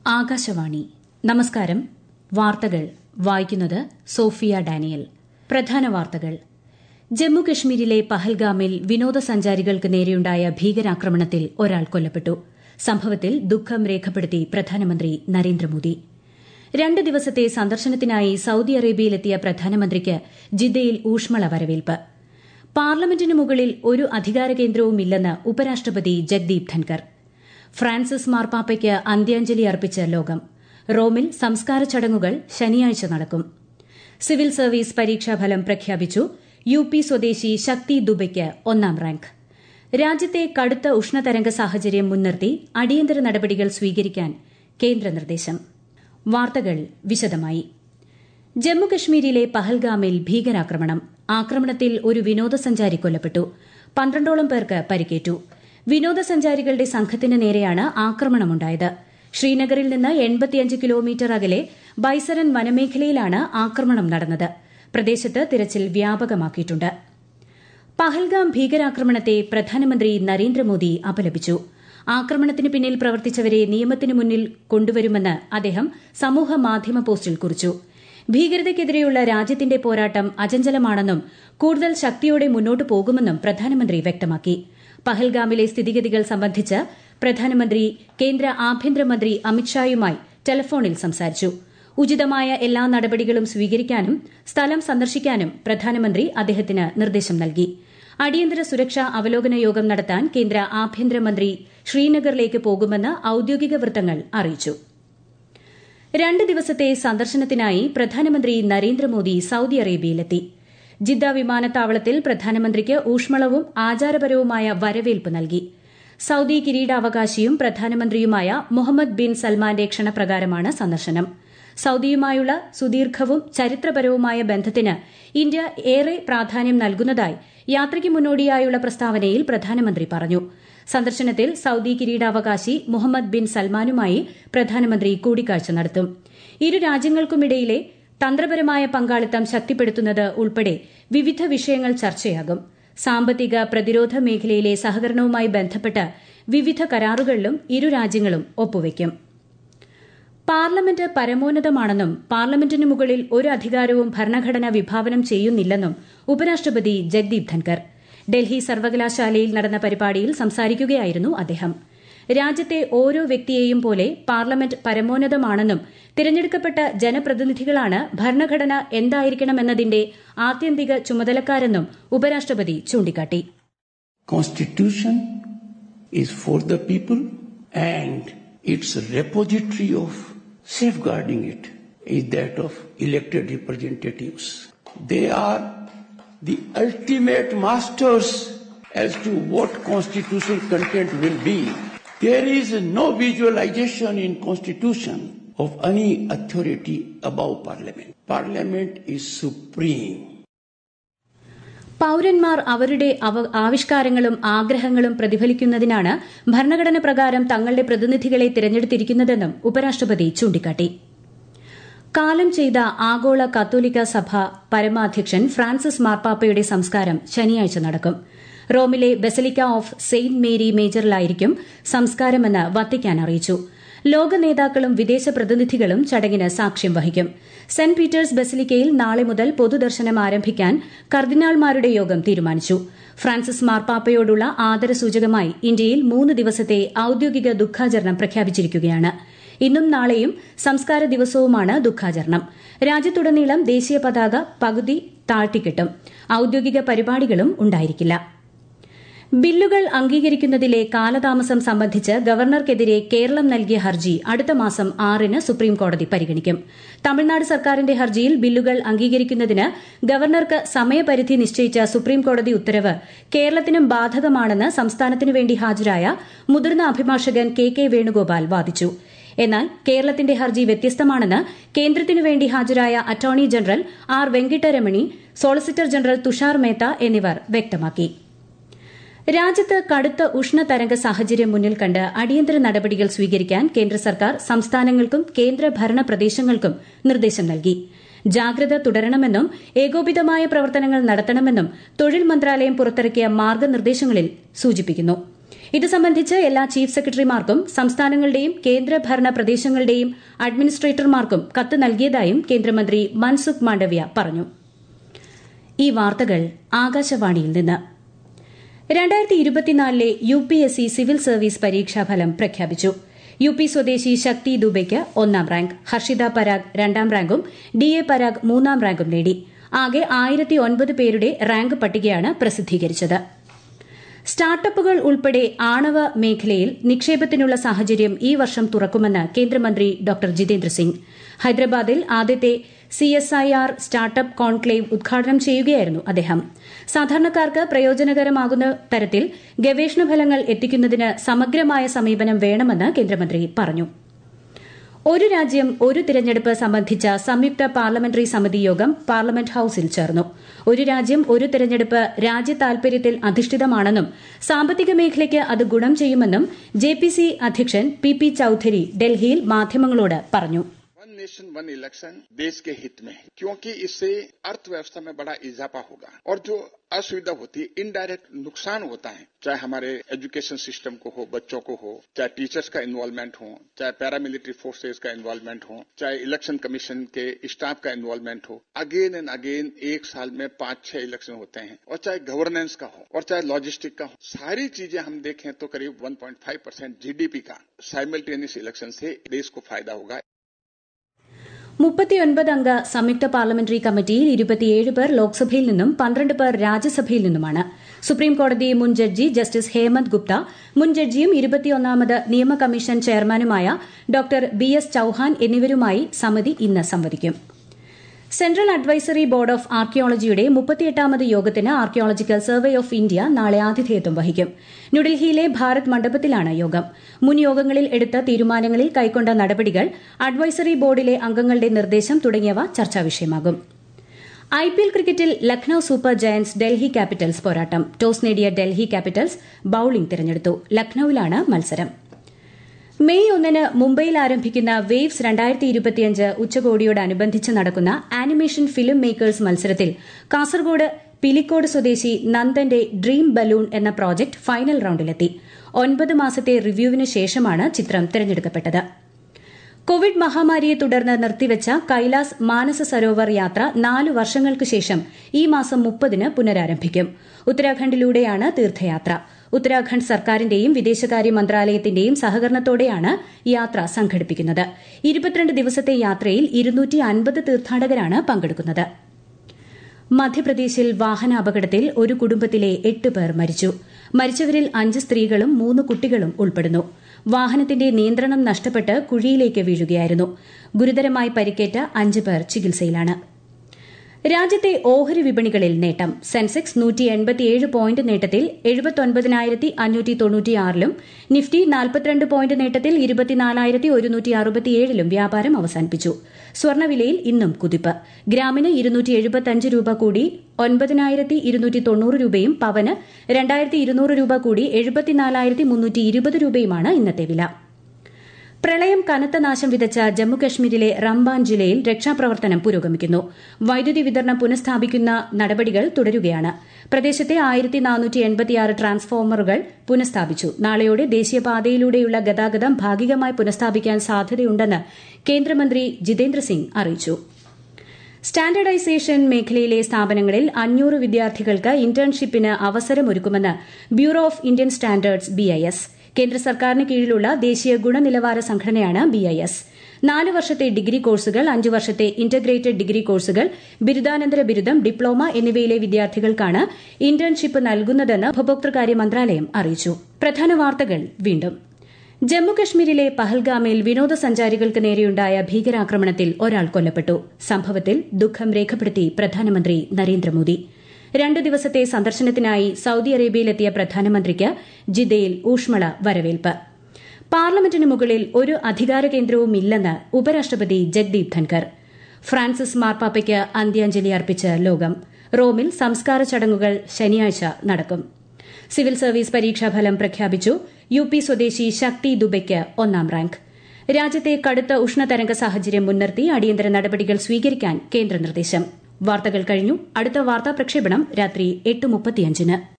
ആകാശവാണി നമസ്കാരം വാർത്തകൾ വായിക്കുന്നത് സോഫിയ ഡാനിയൽ പ്രധാന വാർത്തകൾ ജമ്മു കശ്മീരിലെ പഹൽഗാമിൽ വിനോദസഞ്ചാരികൾക്ക് നേരെയുണ്ടായ ഭീകരാക്രമണത്തിൽ ഒരാൾ കൊല്ലപ്പെട്ടു സംഭവത്തിൽ ദുഃഖം രേഖപ്പെടുത്തി പ്രധാനമന്ത്രി നരേന്ദ്രമോദി രണ്ട് ദിവസത്തെ സന്ദർശനത്തിനായി സൌദി അറേബ്യയിലെത്തിയ പ്രധാനമന്ത്രിക്ക് ജിദ്ദയിൽ ഊഷ്മള വരവേൽപ്പ് പാർലമെന്റിന് മുകളിൽ ഒരു അധികാര കേന്ദ്രവുമില്ലെന്ന് ഉപരാഷ്ട്രപതി ജഗ്ദീപ് ധൻകർ ഫ്രാൻസിസ് മാർപ്പാപ്പയ്ക്ക് അന്ത്യാഞ്ജലി അർപ്പിച്ച ലോകം റോമിൽ സംസ്കാര ചടങ്ങുകൾ ശനിയാഴ്ച നടക്കും സിവിൽ സർവീസ് പരീക്ഷാഫലം പ്രഖ്യാപിച്ചു യു പി സ്വദേശി ശക്തി ദുബയ്ക്ക് ഒന്നാം റാങ്ക് രാജ്യത്തെ കടുത്ത ഉഷ്ണതരംഗ സാഹചര്യം മുൻനിർത്തി അടിയന്തര നടപടികൾ സ്വീകരിക്കാൻ കേന്ദ്ര നിർദ്ദേശം വാർത്തകൾ വിശദമായി ജമ്മുകശ്മീരിലെ പഹൽഗാമിൽ ഭീകരാക്രമണം ആക്രമണത്തിൽ ഒരു വിനോദസഞ്ചാരി കൊല്ലപ്പെട്ടു പന്ത്രണ്ടോളം പേർക്ക് പരിക്കേറ്റു വിനോദസഞ്ചാരികളുടെ സംഘത്തിന് നേരെയാണ് ആക്രമണമുണ്ടായത് ശ്രീനഗറിൽ നിന്ന് എൺപത്തിയഞ്ച് കിലോമീറ്റർ അകലെ ബൈസരൻ വനമേഖലയിലാണ് ആക്രമണം നടന്നത് പ്രദേശത്ത് തിരച്ചിൽ വ്യാപകമാക്കിയിട്ടുണ്ട് പഹൽഗാം ഭീകരാക്രമണത്തെ പ്രധാനമന്ത്രി നരേന്ദ്രമോദി അപലപിച്ചു ആക്രമണത്തിന് പിന്നിൽ പ്രവർത്തിച്ചവരെ നിയമത്തിന് മുന്നിൽ കൊണ്ടുവരുമെന്ന് അദ്ദേഹം സമൂഹ മാധ്യമ പോസ്റ്റിൽ കുറിച്ചു ഭീകരതയ്ക്കെതിരെയുള്ള രാജ്യത്തിന്റെ പോരാട്ടം അചഞ്ചലമാണെന്നും കൂടുതൽ ശക്തിയോടെ മുന്നോട്ടു പോകുമെന്നും പ്രധാനമന്ത്രി വ്യക്തമാക്കി പഹൽഗാമിലെ സ്ഥിതിഗതികൾ സംബന്ധിച്ച് പ്രധാനമന്ത്രി കേന്ദ്ര ആഭ്യന്തരമന്ത്രി അമിത്ഷായുമായി ടെലഫോണിൽ സംസാരിച്ചു ഉചിതമായ എല്ലാ നടപടികളും സ്വീകരിക്കാനും സ്ഥലം സന്ദർശിക്കാനും പ്രധാനമന്ത്രി അദ്ദേഹത്തിന് നിർദ്ദേശം നൽകി അടിയന്തര സുരക്ഷാ അവലോകന യോഗം നടത്താൻ കേന്ദ്ര ആഭ്യന്തരമന്ത്രി ശ്രീനഗറിലേക്ക് പോകുമെന്ന് ഔദ്യോഗിക വൃത്തങ്ങൾ അറിയിച്ചു രണ്ട് ദിവസത്തെ സന്ദർശനത്തിനായി പ്രധാനമന്ത്രി നരേന്ദ്രമോദി സൌദി അറേബ്യയിലെത്തി ജിദ്ദ വിമാനത്താവളത്തിൽ പ്രധാനമന്ത്രിക്ക് ഊഷ്മളവും ആചാരപരവുമായ വരവേൽപ്പ് നൽകി സൌദി കിരീടാവകാശിയും പ്രധാനമന്ത്രിയുമായ മുഹമ്മദ് ബിൻ സൽമാന്റെ ക്ഷണപ്രകാരമാണ് സന്ദർശനം സൌദിയുമായുള്ള സുദീർഘവും ചരിത്രപരവുമായ ബന്ധത്തിന് ഇന്ത്യ ഏറെ പ്രാധാന്യം നൽകുന്നതായി യാത്രയ്ക്ക് മുന്നോടിയായുള്ള പ്രസ്താവനയിൽ പ്രധാനമന്ത്രി പറഞ്ഞു സന്ദർശനത്തിൽ സൌദി കിരീടാവകാശി മുഹമ്മദ് ബിൻ സൽമാനുമായി പ്രധാനമന്ത്രി കൂടിക്കാഴ്ച നടത്തും ഇരു രാജ്യങ്ങൾക്കുമിടയിലെ തന്ത്രപരമായ പങ്കാളിത്തം ശക്തിപ്പെടുത്തുന്നത് ഉൾപ്പെടെ വിവിധ വിഷയങ്ങൾ ചർച്ചയാകും സാമ്പത്തിക പ്രതിരോധ മേഖലയിലെ സഹകരണവുമായി ബന്ധപ്പെട്ട് വിവിധ കരാറുകളിലും ഇരു രാജ്യങ്ങളും ഒപ്പുവയ്ക്കും പാർലമെന്റ് പരമോന്നതമാണെന്നും പാർലമെന്റിന് മുകളിൽ ഒരു അധികാരവും ഭരണഘടന വിഭാവനം ചെയ്യുന്നില്ലെന്നും ഉപരാഷ്ട്രപതി ജഗ്ദീപ് ധൻകർ ഡൽഹി സർവകലാശാലയിൽ നടന്ന പരിപാടിയിൽ സംസാരിക്കുകയായിരുന്നു അദ്ദേഹം രാജ്യത്തെ ഓരോ വ്യക്തിയെയും പോലെ പാർലമെന്റ് പരമോന്നതമാണെന്നും തിരഞ്ഞെടുക്കപ്പെട്ട ജനപ്രതിനിധികളാണ് ഭരണഘടന എന്തായിരിക്കണമെന്നതിന്റെ ആത്യന്തിക ചുമതലക്കാരെന്നും ഉപരാഷ്ട്രപതി ചൂണ്ടിക്കാട്ടി Constitution is for the people and its repository of safeguarding it is that of elected representatives. They are the ultimate masters as to what constitutional content will be. There is no visualization in constitution of any authority above parliament. Parliament is supreme. പൌരന്മാർ അവരുടെ ആവിഷ്കാരങ്ങളും ആഗ്രഹങ്ങളും പ്രതിഫലിക്കുന്നതിനാണ് ഭരണഘടന പ്രകാരം തങ്ങളുടെ പ്രതിനിധികളെ തിരഞ്ഞെടുത്തിരിക്കുന്നതെന്നും ഉപരാഷ്ട്രപതി ചൂണ്ടിക്കാട്ടി കാലം ചെയ്ത ആഗോള കത്തോലിക്ക സഭ പരമാധ്യക്ഷൻ ഫ്രാൻസിസ് മാർപ്പാപ്പയുടെ സംസ്കാരം ശനിയാഴ്ച നടക്കും റോമിലെ ബസലിക്ക ഓഫ് സെയിന്റ് മേരി മേജറിലായിരിക്കും സംസ്കാരമെന്ന് വത്തിക്കാൻ അറിയിച്ചു ലോക നേതാക്കളും വിദേശ പ്രതിനിധികളും ചടങ്ങിന് സാക്ഷ്യം വഹിക്കും സെന്റ് പീറ്റേഴ്സ് ബസിലിക്കയിൽ നാളെ മുതൽ പൊതുദർശനം ആരംഭിക്കാൻ കർദിനാൾമാരുടെ യോഗം തീരുമാനിച്ചു ഫ്രാൻസിസ് മാർപ്പാപ്പയോടുള്ള ആദരസൂചകമായി ഇന്ത്യയിൽ മൂന്ന് ദിവസത്തെ ഔദ്യോഗിക ദുഃഖാചരണം പ്രഖ്യാപിച്ചിരിക്കുകയാണ് ഇന്നും നാളെയും സംസ്കാര ദിവസവുമാണ് ദുഃഖാചരണം രാജ്യത്തുടനീളം ദേശീയ പതാക പകുതി താഴ്ത്തിക്കെട്ടും ഔദ്യോഗിക പരിപാടികളും ഉണ്ടായിരിക്കില്ല ബില്ലുകൾ അംഗീകരിക്കുന്നതിലെ കാലതാമസം സംബന്ധിച്ച് ഗവർണർക്കെതിരെ കേരളം നൽകിയ ഹർജി അടുത്ത മാസം ആറിന് സുപ്രീംകോടതി പരിഗണിക്കും തമിഴ്നാട് സർക്കാരിന്റെ ഹർജിയിൽ ബില്ലുകൾ അംഗീകരിക്കുന്നതിന് ഗവർണർക്ക് സമയപരിധി നിശ്ചയിച്ച സുപ്രീംകോടതി ഉത്തരവ് കേരളത്തിനും ബാധകമാണെന്ന് സംസ്ഥാനത്തിനു വേണ്ടി ഹാജരായ മുതിർന്ന അഭിഭാഷകൻ കെ കെ വേണുഗോപാൽ വാദിച്ചു എന്നാൽ കേരളത്തിന്റെ ഹർജി വ്യത്യസ്തമാണെന്ന് കേന്ദ്രത്തിനു വേണ്ടി ഹാജരായ attorney general R Venkataramani solicitor general Tushar Mehta എന്നിവർ വ്യക്തമാക്കി രാജ്യത്ത് കടുത്ത ഉഷ്ണതരംഗ സാഹചര്യം മുന്നിൽ കണ്ട് അടിയന്തര നടപടികൾ സ്വീകരിക്കാൻ കേന്ദ്ര സർക്കാർ സംസ്ഥാനങ്ങൾക്കും കേന്ദ്രഭരണ പ്രദേശങ്ങൾക്കും നിർദ്ദേശം നൽകി ജാഗ്രത തുടരണമെന്നും ഏകോപിതമായ പ്രവർത്തനങ്ങൾ നടത്തണമെന്നും തൊഴിൽ മന്ത്രാലയം പുറത്തിറക്കിയ മാർഗനിർദ്ദേശങ്ങളിൽ സൂചിപ്പിക്കുന്നു ഇത് സംബന്ധിച്ച് എല്ലാ ചീഫ് സെക്രട്ടറിമാർക്കും സംസ്ഥാനങ്ങളുടെയും കേന്ദ്രഭരണ പ്രദേശങ്ങളുടെയും അഡ്മിനിസ്ട്രേറ്റർമാർക്കും കത്ത് നൽകിയതായും കേന്ദ്രമന്ത്രി മൻസുഖ് മാണ്ഡവ്യ പറഞ്ഞു ഈ വാർത്തകൾ ആകാശവാണിയിൽ നിന്ന് രണ്ടായിരത്തി ഇരുപത്തിനാലിലെ U P S C civil service പരീക്ഷാഫലം പ്രഖ്യാപിച്ചു യു പി സ്വദേശി ശക്തി ദുബെയ്ക്ക് ഒന്നാം റാങ്ക് ഹർഷിത പരാഗ് രണ്ടാം റാങ്കും ഡി എ പരാഗ് മൂന്നാം റാങ്കും നേടി ആകെ ആയിരത്തി ഒൻപത് പേരുടെ റാങ്ക് പട്ടികയാണ് പ്രസിദ്ധീകരിച്ചത് സ്റ്റാർട്ടപ്പുകൾ ഉൾപ്പെടെ ആണവ മേഖലയിൽ നിക്ഷേപത്തിനുള്ള സാഹചര്യം ഈ വർഷം തുറക്കുമെന്ന് കേന്ദ്രമന്ത്രി ഡോക്ടർ ജിതേന്ദ്ര സിംഗ് ഹൈദരാബാദിൽ ആദ്യത്തെ സിഎസ്ഐആർ സ്റ്റാർട്ടപ്പ് കോൺക്ലേവ് ഉദ്ഘാടനം ചെയ്യുകയായിരുന്നു അദ്ദേഹം സാധാരണക്കാർക്ക് പ്രയോജനകരമാകുന്ന തരത്തിൽ ഗവേഷണ ഫലങ്ങൾ എത്തിക്കുന്നതിന് സമഗ്രമായ സമീപനം വേണമെന്ന് കേന്ദ്രമന്ത്രി പറഞ്ഞു ഒരു രാജ്യം ഒരു തിരഞ്ഞെടുപ്പ് സംബന്ധിച്ച സംയുക്ത പാർലമെന്ററി സമിതി യോഗം പാർലമെന്റ് ഹൌസിൽ ചേർന്നു ഒരു രാജ്യം ഒരു തിരഞ്ഞെടുപ്പ് രാജ്യ താൽപര്യത്തിൽ അധിഷ്ഠിതമാണെന്നും സാമ്പത്തിക മേഖലയ്ക്ക് അത് ഗുണം ചെയ്യുമെന്നും ജെപിസി അധ്യക്ഷൻ പി പി ചൌധരി ഡൽഹിയിൽ മാധ്യമങ്ങളോട് പറഞ്ഞു वन नेशन वन इलेक्शन देश के हित में है क्योंकि इससे अर्थव्यवस्था में बड़ा इजाफा होगा और जो असुविधा होती है इनडायरेक्ट नुकसान होता है चाहे हमारे एजुकेशन सिस्टम को हो बच्चों को हो चाहे टीचर्स का इन्वॉल्वमेंट हो चाहे पैरामिलिट्री फोर्सेज का इन्वॉल्वमेंट हो चाहे इलेक्शन कमीशन के स्टाफ का इन्वॉल्वमेंट हो अगेन एंड अगेन एक साल में पांच छह इलेक्शन होते हैं और चाहे गवर्नेंस का हो और चाहे लॉजिस्टिक का हो सारी चीजें हम देखें तो करीब 1.5 परसेंट जीडीपी का साइमल्टेनियस इलेक्शन से देश को फायदा होगा മുപ്പത്തിയൊൻപത് അംഗ സംയുക്ത പാർലമെന്ററി കമ്മിറ്റിയിൽ ഇരുപത്തിയേഴ് പേർ ലോക്സഭയിൽ നിന്നും പന്ത്രണ്ട് പേർ രാജ്യസഭയിൽ നിന്നുമാണ് സുപ്രീംകോടതി മുൻ ജഡ്ജി ജസ്റ്റിസ് ഹേമന്ത് ഗുപ്ത മുൻ ജഡ്ജിയും ഇരുപത്തിയൊന്നാമത് നിയമ കമ്മീഷൻ ചെയർമാനുമായ ഡോക്ടർ ബി എസ് ചൌഹാൻ എന്നിവരുമായി സമിതി ഇന്ന് സംവദിക്കും സെൻട്രൽ അഡ്വൈസറി ബോർഡ് ഓഫ് ആർക്കിയോളജിയുടെ മുപ്പത്തിയെട്ടാമത് യോഗത്തിന് ആർക്കിയോളജിക്കൽ സർവേ ഓഫ് ഇന്ത്യ നാളെ ആതിഥേയത്വം വഹിക്കും ന്യൂഡൽഹിയിലെ ഭാരത് മണ്ഡപത്തിലാണ് യോഗം മുൻ യോഗങ്ങളിൽ എടുത്ത തീരുമാനങ്ങളിൽ കൈക്കൊണ്ട നടപടികൾ അഡ്വൈസറി ബോർഡിലെ അംഗങ്ങളുടെ നിർദ്ദേശം തുടങ്ങിയവ ചർച്ചാ വിഷയമാകും ഐപിഎൽ ക്രിക്കറ്റിൽ Lucknow Super Giants Delhi Capitals പോരാട്ടം ടോസ് നേടിയ ഡൽഹി ക്യാപിറ്റൽസ് ബൌളിംഗ് തിരഞ്ഞെടുത്തു ലക്നൌവിലാണ് മത്സരം മെയ് ഒന്നിന് മുംബൈയിൽ ആരംഭിക്കുന്ന വേവ്സ് രണ്ടായിരത്തി ഇരുപത്തിയഞ്ച് ഉച്ചകോടിയോടനുബന്ധിച്ച് നടക്കുന്ന ആനിമേഷൻ ഫിലിം മേക്കേഴ്സ് മത്സരത്തിൽ കാസർഗോഡ് പിലിക്കോട് സ്വദേശി നന്ദന്റെ ഡ്രീം ബലൂൺ എന്ന പ്രോജക്ട് ഫൈനൽ റൌണ്ടിലെത്തി ഒൻപത് മാസത്തെ റിവ്യൂവിന് ശേഷമാണ് ചിത്രം തിരഞ്ഞെടുക്കപ്പെട്ടത് കോവിഡ് മഹാമാരിയെ തുടർന്ന് നിർത്തിവച്ച കൈലാസ് മാനസ സരോവർ യാത്ര നാലു വർഷങ്ങൾക്ക് ശേഷം ഈ മാസം മുപ്പതിന് പുനരാരംഭിക്കും ഉത്തരാഖണ്ഡിലൂടെയാണ് തീർത്ഥയാത്ര ഉത്തരാഖണ്ഡ് സർക്കാരിന്റെയും വിദേശകാര്യ മന്ത്രാലയത്തിന്റെയും സഹകരണത്തോടെയാണ് യാത്ര സംഘടിപ്പിക്കുന്നത് ഇരുപത്തിരണ്ട് ദിവസത്തെ യാത്രയിൽ ഇരുന്നൂറ്റി അൻപത് തീർത്ഥാടകരാണ് പങ്കെടുക്കുന്നത് മധ്യപ്രദേശിൽ വാഹനാപകടത്തിൽ ഒരു കുടുംബത്തിലെ എട്ട് പേർ മരിച്ചു മരിച്ചവരിൽ അഞ്ച് സ്ത്രീകളും മൂന്ന് കുട്ടികളും ഉൾപ്പെടുന്നു വാഹനത്തിന്റെ നിയന്ത്രണം നഷ്ടപ്പെട്ട് കുഴിയിലേക്ക് വീഴുകയായിരുന്നു ഗുരുതരമായി പരിക്കേറ്റ അഞ്ച് പേർ ചികിത്സയിലാണ് രാജ്യത്തെ ഓഹരി വിപണികളിൽ നേട്ടം സെൻസെക്സ് നൂറ്റി എൺപത്തിയേഴ് പോയിന്റ് നേട്ടത്തിൽ എഴുപത്തൊൻപതിനായിരത്തി അഞ്ഞൂറ്റി തൊണ്ണൂറ്റിയാറിലും നിഫ്റ്റി നാൽപ്പത്തിരണ്ട് പോയിന്റ് നേട്ടത്തിൽ ഇരുപത്തിനാലായിരത്തി ഒരുന്നൂറ്റി അറുപത്തിയേഴിലും വ്യാപാരം അവസാനിപ്പിച്ചു സ്വർണ്ണവിലയിൽ ഇന്നും കുതിപ്പ് ഗ്രാമിന് ഇരുന്നൂറ്റി എഴുപത്തിയഞ്ച് രൂപ കൂടി ഒൻപതിനായിരത്തി ഇരുന്നൂറ്റി തൊണ്ണൂറ് രൂപയും പവന് രണ്ടായിരത്തി ഇരുന്നൂറ് രൂപ കൂടി എഴുപത്തിനാലായിരത്തി മുന്നൂറ്റി ഇരുപത് രൂപയുമാണ് ഇന്നത്തെ വില പ്രളയം കനത്ത നാശം വിതച്ച ജമ്മുകശ്മീരിലെ റംബാൻ ജില്ലയിൽ രക്ഷാപ്രവർത്തനം പുരോഗമിക്കുന്നു വൈദ്യുതി വിതരണം പുനഃസ്ഥാപിക്കുന്ന നടപടികൾ തുടരുകയാണ് പ്രദേശത്തെ ആയിരത്തി നാനൂറ്റി എൺപത്തിയാറ് ട്രാൻസ്ഫോമറുകൾ പുനഃസ്ഥാപിച്ചു നാളെയോടെ ദേശീയപാതയിലൂടെയുള്ള ഗതാഗതം ഭാഗികമായി പുനഃസ്ഥാപിക്കാൻ സാധ്യതയുണ്ടെന്ന് കേന്ദ്രമന്ത്രി ജിതേന്ദ്ര സിംഗ് അറിയിച്ചു സ്റ്റാൻഡേർഡൈസേഷൻ മേഖലയിലെ സ്ഥാപനങ്ങളിൽ അഞ്ഞൂറ് വിദ്യാർത്ഥികൾക്ക് ഇന്റേൺഷിപ്പിന് അവസരമൊരുക്കുമെന്ന് bureau of Indian standards BIS കേന്ദ്ര സർക്കാരിന് കീഴിലുള്ള ദേശീയ ഗുണനിലവാര സംഘടനയാണ് ബിഐഎസ് നാല് വർഷത്തെ ഡിഗ്രി കോഴ്സുകൾ അഞ്ച് വർഷത്തെ ഇന്റഗ്രേറ്റഡ് ഡിഗ്രി കോഴ്സുകൾ ബിരുദാനന്തര ബിരുദം ഡിപ്ലോമ എന്നിവയിലെ വിദ്യാർത്ഥികൾക്കാണ് ഇന്റേൺഷിപ്പ് നൽകുന്നതെന്ന് ഉപഭോക്തൃകാര്യ മന്ത്രാലയം അറിയിച്ചു പ്രധാന വാർത്തകൾ വീണ്ടും ജമ്മുകശ്മീരിലെ പഹൽഗാമിൽ വിനോദസഞ്ചാരികൾക്ക് നേരെയുണ്ടായ ഭീകരാക്രമണത്തിൽ ഒരാൾ കൊല്ലപ്പെട്ടു സംഭവത്തിൽ ദുഃഖം രേഖപ്പെടുത്തി പ്രധാനമന്ത്രി നരേന്ദ്രമോദി രണ്ടു ദിവസത്തെ സന്ദർശനത്തിനായി സൌദി അറേബ്യയിലെത്തിയ പ്രധാനമന്ത്രിക്ക് ജിദ്ദയിൽ ഊഷ്മള വരവേൽപ്പ് പാർലമെന്റിന് മുകളിൽ ഒരു അധികാര കേന്ദ്രവുമില്ലെന്ന് ഉപരാഷ്ട്രപതി ജഗ്ദീപ് ധൻകർ ഫ്രാൻസിസ് മാർപ്പാപ്പയ്ക്ക് അന്ത്യാഞ്ജലി അർപ്പിച്ച് ലോകം റോമിൽ സംസ്കാര ചടങ്ങുകൾ ശനിയാഴ്ച നടക്കും സിവിൽ സർവീസ് പരീക്ഷാഫലം പ്രഖ്യാപിച്ചു യു പി സ്വദേശി ശക്തി ദുബയ്ക്ക് ഒന്നാം റാങ്ക് രാജ്യത്തെ കടുത്ത ഉഷ്ണതരംഗ സാഹചര്യം മുൻനിർത്തി അടിയന്തര നടപടികൾ സ്വീകരിക്കാൻ കേന്ദ്ര നിർദ്ദേശം വാർത്തകൾ കഴിഞ്ഞു അടുത്ത വാർത്താ പ്രക്ഷേപണം രാത്രി എട്ട് മുപ്പത്തിയഞ്ചിന്